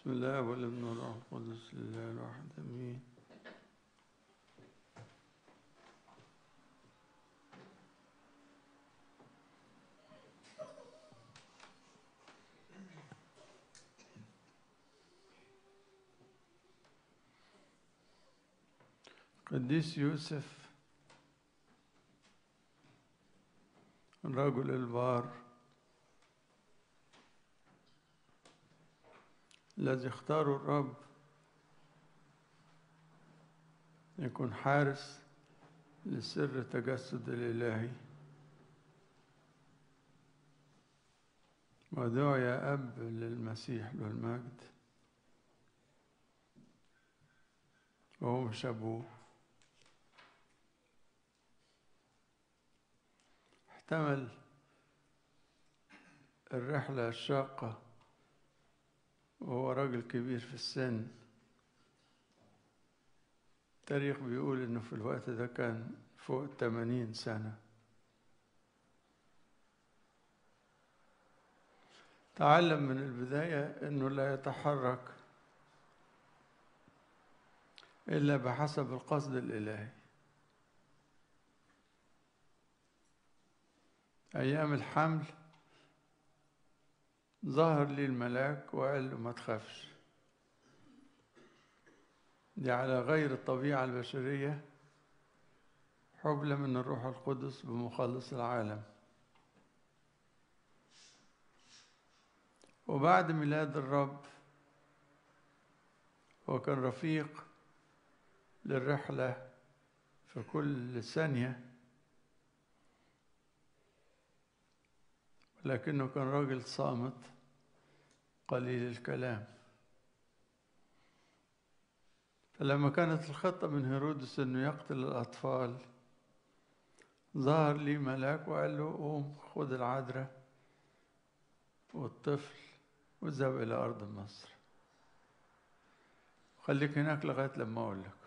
بسم الله والابن والروح القدس لله الواحد امين قديس يوسف الرجل البار الذي اختاره الرب يكون حارس لسر التجسد الإلهي ودعي أب للمسيح له المجد وهو مش أبوه احتمل الرحلة الشاقة وهو راجل كبير في السن التاريخ بيقول انه في الوقت ده كان فوق الثمانين سنة تعلم من البداية انه لا يتحرك الا بحسب القصد الالهي ايام الحمل ظهر لي الملاك وقال له ما تخافش دي على غير الطبيعة البشرية حبلة من الروح القدس بمخلص العالم وبعد ميلاد الرب هو كان رفيق للرحلة في كل ثانية لكنه كان راجل صامت قليل الكلام فلما كانت الخطة من هيرودس انه يقتل الاطفال ظهر لي ملاك وقال له قوم خذ العذراء والطفل واذهب الى ارض مصر خليك هناك لغايه لما اقول لك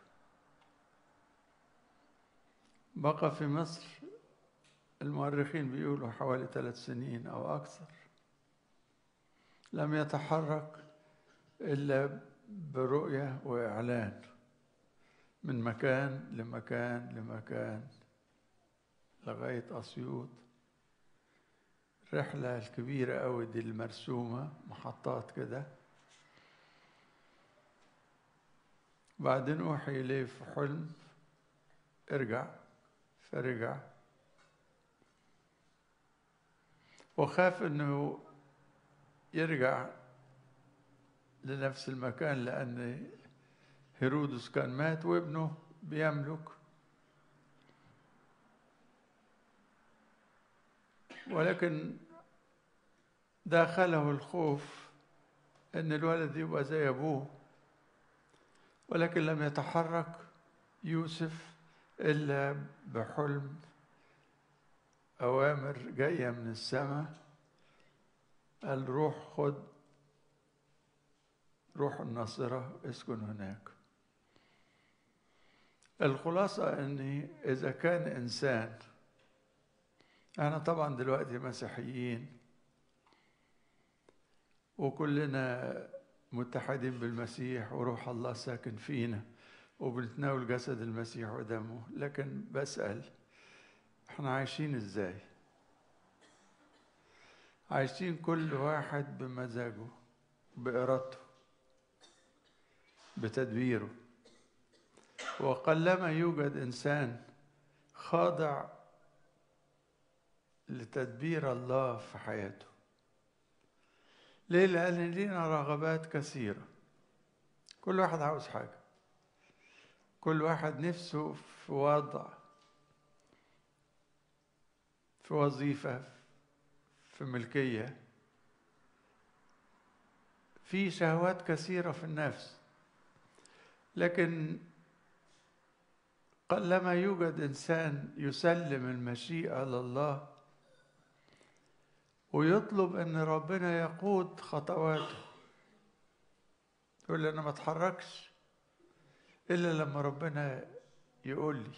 بقى في مصر المؤرخين بيقولوا حوالي ثلاث سنين أو أكثر لم يتحرك إلا برؤية وإعلان من مكان لمكان لمكان لغاية أسيوط الرحلة الكبيرة أوي دي المرسومة محطات كده بعدين أوحي إليه في حلم ارجع فرجع وخاف انه يرجع لنفس المكان لان هيرودس كان مات وابنه بيملك ولكن داخله الخوف ان الولد يبقى زي ابوه ولكن لم يتحرك يوسف الا بحلم أوامر جاية من السماء قال روح خد روح الناصرة اسكن هناك الخلاصة أني إذا كان إنسان أنا طبعا دلوقتي مسيحيين وكلنا متحدين بالمسيح وروح الله ساكن فينا وبنتناول جسد المسيح ودمه لكن بسأل احنا عايشين ازاي عايشين كل واحد بمزاجه بإرادته بتدبيره وقلما يوجد إنسان خاضع لتدبير الله في حياته ليه لأن لينا رغبات كثيرة كل واحد عاوز حاجة كل واحد نفسه في وضع في وظيفة في ملكية في شهوات كثيرة في النفس لكن قلما يوجد إنسان يسلم المشيئة لله ويطلب أن ربنا يقود خطواته يقول لي أنا ما أتحركش إلا لما ربنا يقول لي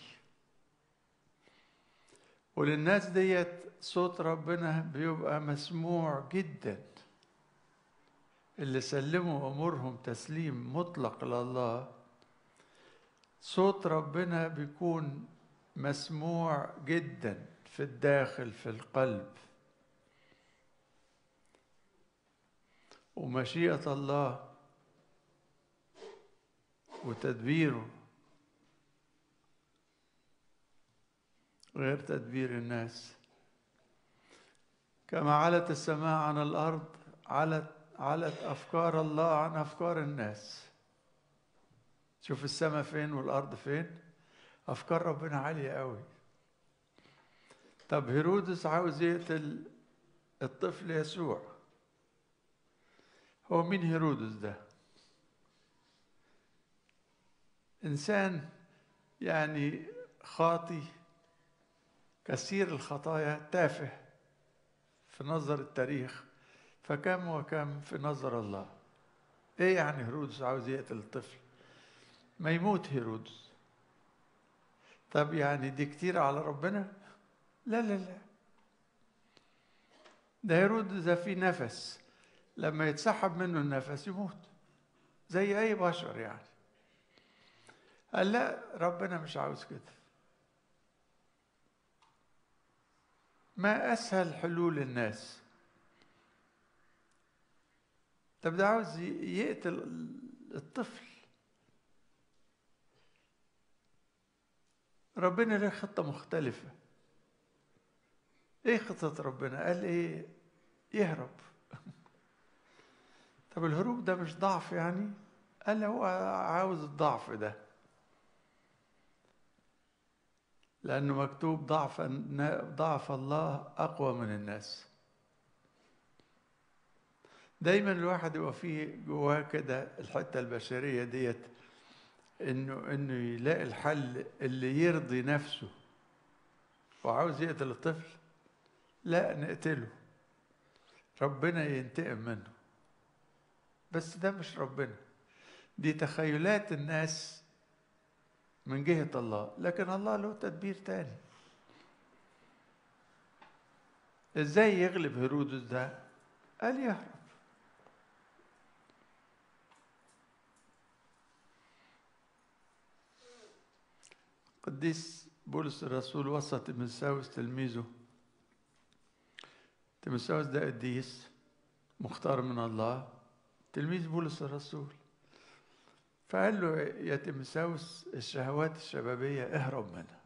وللناس ديت صوت ربنا بيبقى مسموع جدا اللي سلموا أمورهم تسليم مطلق لله صوت ربنا بيكون مسموع جدا في الداخل في القلب ومشيئة الله وتدبيره غير تدبير الناس كما علت السماء عن الأرض علت علت أفكار الله عن أفكار الناس شوف السماء فين والأرض فين أفكار ربنا عالية قوي طب هيرودس عاوز يقتل الطفل يسوع هو مين هيرودس ده إنسان يعني خاطي كثير الخطايا تافه في نظر التاريخ فكم وكم في نظر الله ايه يعني هيرودس عاوز يقتل الطفل ما يموت هيرودس طب يعني دي كتير على ربنا لا لا لا ده هيرودس ده فيه نفس لما يتسحب منه النفس يموت زي اي بشر يعني قال لا ربنا مش عاوز كده ما اسهل حلول الناس طب ده عاوز يقتل الطفل ربنا له خطة مختلفة ايه خطة ربنا قال ايه يهرب طب الهروب ده مش ضعف يعني قال هو عاوز الضعف ده لأنه مكتوب ضعف ضعف الله أقوى من الناس دايما الواحد يبقى فيه جواه كده الحته البشريه ديت انه انه يلاقي الحل اللي يرضي نفسه وعاوز يقتل الطفل لا نقتله ربنا ينتقم منه بس ده مش ربنا دي تخيلات الناس من جهة الله لكن الله له تدبير تاني ازاي يغلب هيرودس ده قال يهرب قديس بولس الرسول وصى تيموثاوس تلميذه تيموثاوس ده قديس مختار من الله تلميذ بولس الرسول فقال له يا تيموثاوس الشهوات الشبابية اهرب منها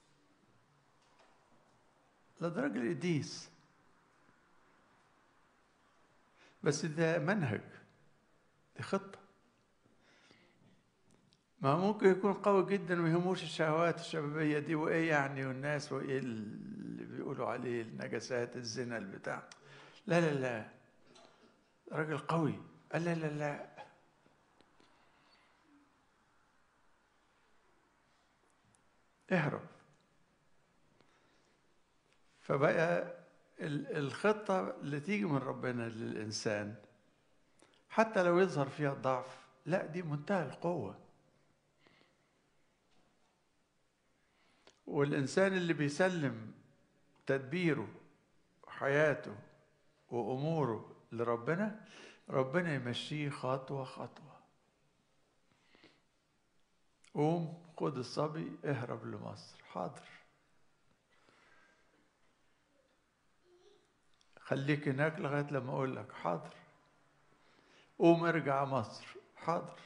لا ده راجل قديس بس ده منهج دي خطه ما ممكن يكون قوي جدا وما يهموش الشهوات الشبابيه دي وايه يعني والناس وايه اللي بيقولوا عليه النجاسات الزنا البتاع لا لا لا راجل قوي قال لا لا لا اهرب فبقى الخطة اللي تيجي من ربنا للإنسان حتى لو يظهر فيها الضعف لا دي منتهى القوة والإنسان اللي بيسلم تدبيره وحياته وأموره لربنا ربنا يمشيه خطوة خطوة قوم خد الصبي اهرب لمصر حاضر خليك هناك لغاية لما أقول لك حاضر قوم ارجع مصر حاضر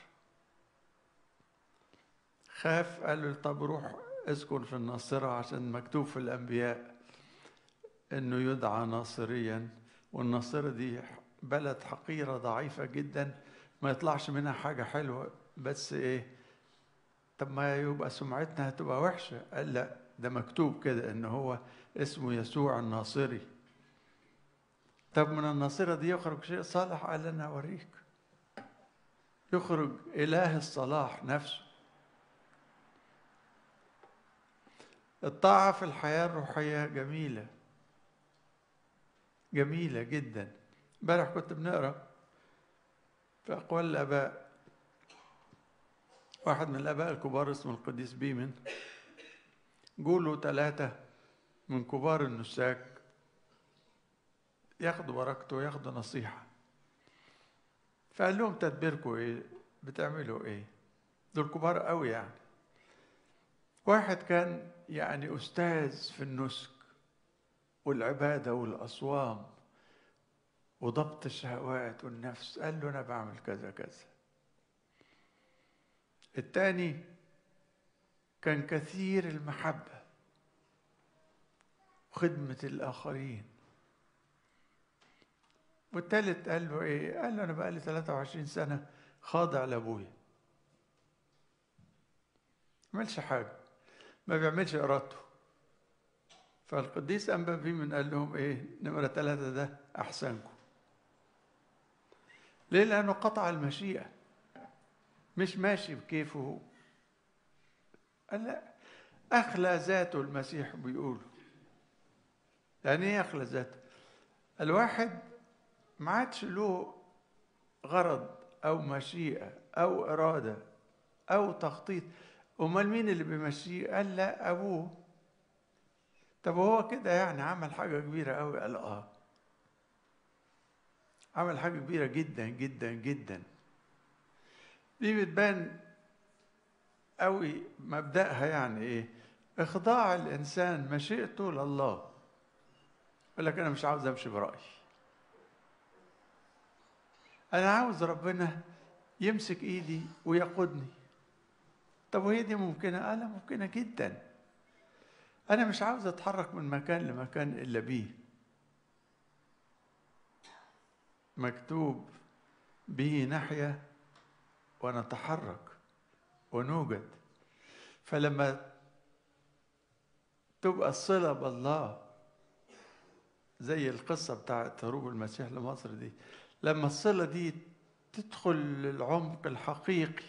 خاف قال له طب روح اسكن في الناصرة عشان مكتوب في الأنبياء إنه يدعى ناصريا والناصرة دي بلد حقيرة ضعيفة جدا ما يطلعش منها حاجة حلوة بس إيه طب ما يبقى سمعتنا هتبقى وحشة قال لا ده مكتوب كده إن هو اسمه يسوع الناصري طب من الناصرة دي يخرج شيء صالح قال أنا أوريك يخرج إله الصلاح نفسه الطاعة في الحياة الروحية جميلة جميلة جدا امبارح كنت بنقرا في أقوال الآباء واحد من الآباء الكبار اسمه القديس بيمن جوله ثلاثة من كبار النساك ياخدوا بركته وياخدوا نصيحة فقال لهم تدبيركم ايه بتعملوا ايه دول كبار قوي يعني واحد كان يعني استاذ في النسك والعباده والاصوام وضبط الشهوات والنفس قال له انا بعمل كذا كذا الثاني كان كثير المحبه وخدمه الاخرين والتالت قال له ايه قال له انا بقالي 23 سنه خاضع لابويا ما عملش حاجه ما بيعملش ارادته فالقديس انبا من قال لهم ايه نمره ثلاثه ده احسنكم ليه لانه قطع المشيئه مش ماشي بكيفه هو قال لا اخلى ذاته المسيح بيقول يعني ايه اخلى ذاته الواحد ما عادش له غرض او مشيئه او اراده او تخطيط امال مين اللي بيمشيه قال لا ابوه طب هو كده يعني عمل حاجه كبيره قوي قال اه عمل حاجه كبيره جدا جدا جدا دي بتبان قوي مبدأها يعني ايه اخضاع الانسان مشيئته لله يقول لك انا مش عاوز امشي برايي انا عاوز ربنا يمسك ايدي ويقودني طب وهي دي ممكنه قال ممكنه جدا انا مش عاوز اتحرك من مكان لمكان الا بيه مكتوب به نحيا ونتحرك ونوجد فلما تبقى الصلة بالله زي القصة بتاعت هروب المسيح لمصر دي لما الصلة دي تدخل للعمق الحقيقي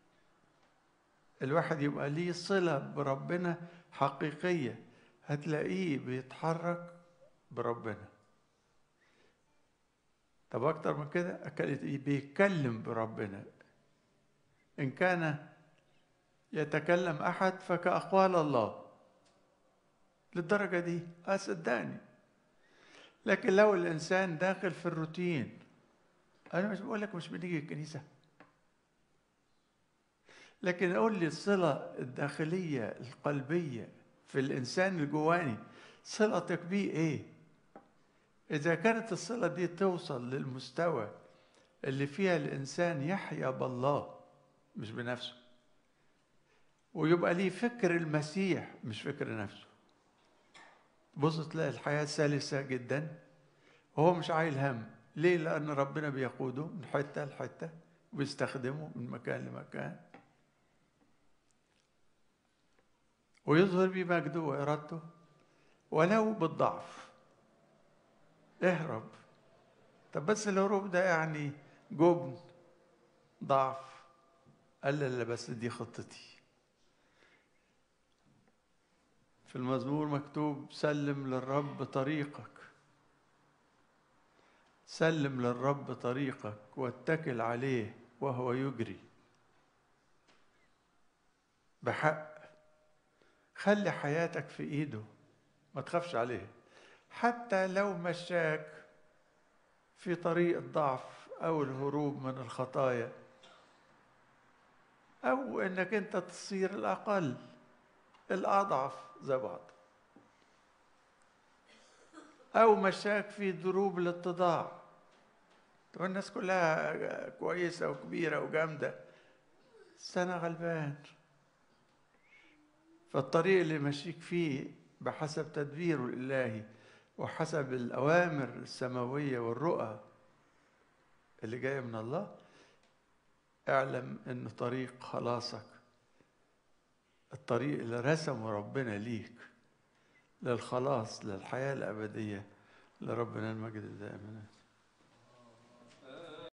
الواحد يبقى ليه صلة بربنا حقيقية هتلاقيه بيتحرك بربنا طب أكتر من كده بيتكلم بربنا إن كان يتكلم أحد فكأقوال الله للدرجة دي أصدقني لكن لو الإنسان داخل في الروتين أنا مش بقول لك مش بنيجي الكنيسة لكن قول لي الصلة الداخلية القلبية في الإنسان الجواني صلتك بيه إيه؟ إذا كانت الصلة دي توصل للمستوى اللي فيها الإنسان يحيا بالله مش بنفسه ويبقى ليه فكر المسيح مش فكر نفسه بص تلاقي الحياة سلسة جدا وهو مش عايل هم ليه لأن ربنا بيقوده من حتة لحتة وبيستخدمه من مكان لمكان ويظهر بيه مجده وإرادته ولو بالضعف اهرب طب بس الهروب ده يعني جبن ضعف قال لا بس دي خطتي في المزمور مكتوب سلم للرب طريقك سلم للرب طريقك واتكل عليه وهو يجري بحق خلي حياتك في ايده ما تخافش عليه حتى لو مشاك في طريق الضعف او الهروب من الخطايا او انك انت تصير الاقل الاضعف زي بعض او مشاك في دروب الاتضاع طب الناس كلها كويسه وكبيره وجامده بس انا غلبان فالطريق اللي ماشيك فيه بحسب تدبيره الالهي وحسب الاوامر السماويه والرؤى اللي جايه من الله اعلم ان طريق خلاصك الطريق اللي رسمه ربنا ليك للخلاص للحياه الابديه لربنا المجد دائما